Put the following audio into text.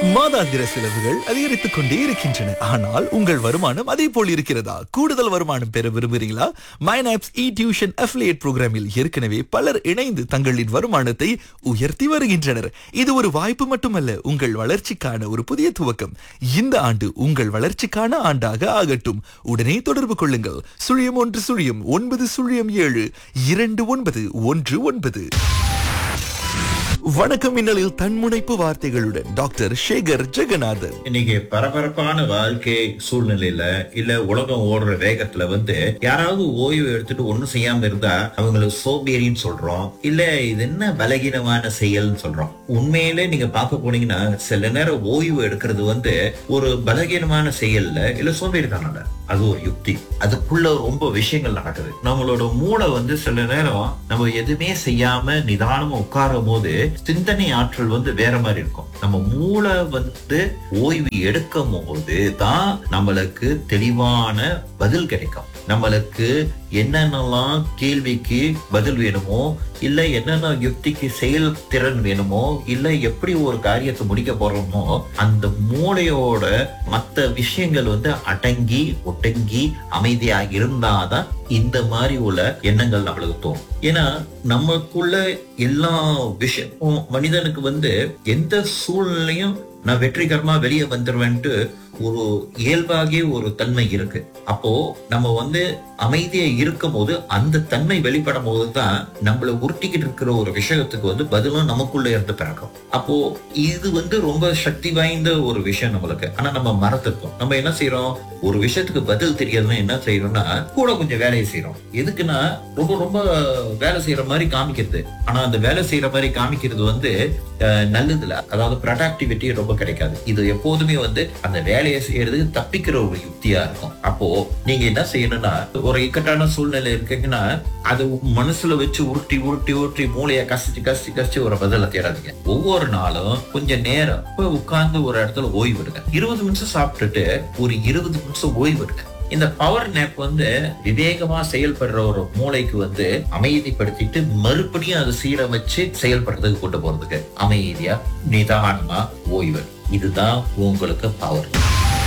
மாதாந்திர செலவுகள் அதிகரித்துக் கொண்டே இருக்கின்றன ஆனால் உங்கள் வருமானம் அதே போல் இருக்கிறதா கூடுதல் வருமானம் பெற விரும்புகிறீங்களா மைனாப்ஸ் இ டியூஷன் அஃபிலியேட் புரோகிராமில் ஏற்கனவே பலர் இணைந்து தங்களின் வருமானத்தை உயர்த்தி வருகின்றனர் இது ஒரு வாய்ப்பு மட்டுமல்ல உங்கள் வளர்ச்சிக்கான ஒரு புதிய துவக்கம் இந்த ஆண்டு உங்கள் வளர்ச்சிக்கான ஆண்டாக ஆகட்டும் உடனே தொடர்பு கொள்ளுங்கள் சுழியம் ஒன்று சுழியம் ஒன்பது சுழியம் ஏழு இரண்டு ஒன்பது ஒன்று ஒன்பது வணக்கம் மின்னலில் தன்முனைப்பு வார்த்தைகளுடன் டாக்டர் சேகர் ஜெகநாதன் இன்னைக்கு பரபரப்பான வாழ்க்கை சூழ்நிலையில இல்ல உலகம் ஓடுற வேகத்துல வந்து யாராவது ஓய்வு எடுத்துட்டு ஒண்ணும் செய்யாம இருந்தா அவங்களுக்கு சோம்பேறின்னு சொல்றோம் இல்ல இது என்ன பலகீனமான செயல்னு சொல்றோம் உண்மையிலே நீங்க பார்க்க போனீங்கன்னா சில நேரம் ஓய்வு எடுக்கிறது வந்து ஒரு பலகீனமான செயல்ல இல்ல சோம்பேறித்தனம் அது ஒரு யுக்தி அதுக்குள்ள ரொம்ப விஷயங்கள் நடக்குது நம்மளோட மூளை வந்து சில நேரம் நம்ம எதுவுமே செய்யாம நிதானமா உட்காரும் போது சிந்தனை ஆற்றல் வந்து வேற மாதிரி இருக்கும் நம்ம மூளை வந்து ஓய்வு எடுக்கும் போது தான் நம்மளுக்கு தெளிவான பதில் கிடைக்கும் நம்மளுக்கு என்னென்னலாம் கேள்விக்கு பதில் வேணுமோ இல்ல என்னென்ன யுக்திக்கு செயல் திறன் வேணுமோ இல்ல எப்படி ஒரு காரியத்தை முடிக்க போறோமோ அந்த மூளையோட மத்த விஷயங்கள் வந்து அடங்கி ஒட்டங்கி அமைதியா இருந்தாதான் இந்த மாதிரி உள்ள எண்ணங்கள் நம்மளுக்கு தோணும் ஏன்னா நமக்குள்ள எல்லா விஷயமும் மனிதனுக்கு வந்து எந்த சூழ்நிலையும் நான் வெற்றிகரமா வெளியே வந்துருவேன்ட்டு ஒரு இயல்பாகவே ஒரு தன்மை இருக்கு அப்போ நம்ம வந்து அமைதியா இருக்கும் போது அந்த தன்மை வெளிப்படும் போது தான் நம்மள உருட்டிக்கிட்டு இருக்கிற ஒரு விஷயத்துக்கு வந்து பதிலும் நமக்குள்ள இருந்து பிறக்கும் அப்போ இது வந்து ரொம்ப சக்தி வாய்ந்த ஒரு விஷயம் நம்மளுக்கு ஆனா நம்ம மறந்துருக்கோம் நம்ம என்ன செய்யறோம் ஒரு விஷயத்துக்கு பதில் தெரியாதுன்னா என்ன செய்யறோம்னா கூட கொஞ்சம் வேலையை செய்யறோம் எதுக்குன்னா ரொம்ப ரொம்ப வேலை செய்யற மாதிரி காமிக்கிறது ஆனா அந்த வேலை செய்யற மாதிரி காமிக்கிறது வந்து அஹ், நல்லதுல அதாவது ப்ரொடக்டிவிட்டி ரொம்ப கிடைக்காது இது எப்போதுமே வந்து அந்த வேலையை செய்யறதுக்கு தப்பிக்கிற ஒரு யுக்தியா இருக்கும் அப்போ நீங்க என்ன செய்யணும்னா ஒரு இக்கட்டான சூழ்நிலை இருக்கீங்கன்னா அது மனசுல வச்சு உருட்டி உருட்டி உருட்டி மூளைய கசிச்சு கசிச்சு கசிச்சு ஒரு பதில தேடாதீங்க ஒவ்வொரு நாளும் கொஞ்சம் நேரம் போய் உட்கார்ந்து ஒரு இடத்துல ஓய்வு எடுங்க இருபது நிமிஷம் சாப்பிட்டுட்டு ஒரு இருபது நிமிஷம் ஓய்வு எடுங்க இந்த பவர் நேப் வந்து விவேகமா செயல்படுற ஒரு மூளைக்கு வந்து அமைதிப்படுத்திட்டு மறுபடியும் அதை சீரமைச்சு செயல்படுறதுக்கு கொண்டு போறதுக்கு அமைதியா நிதானமா ஓய்வு இதுதான் உங்களுக்கு பவர்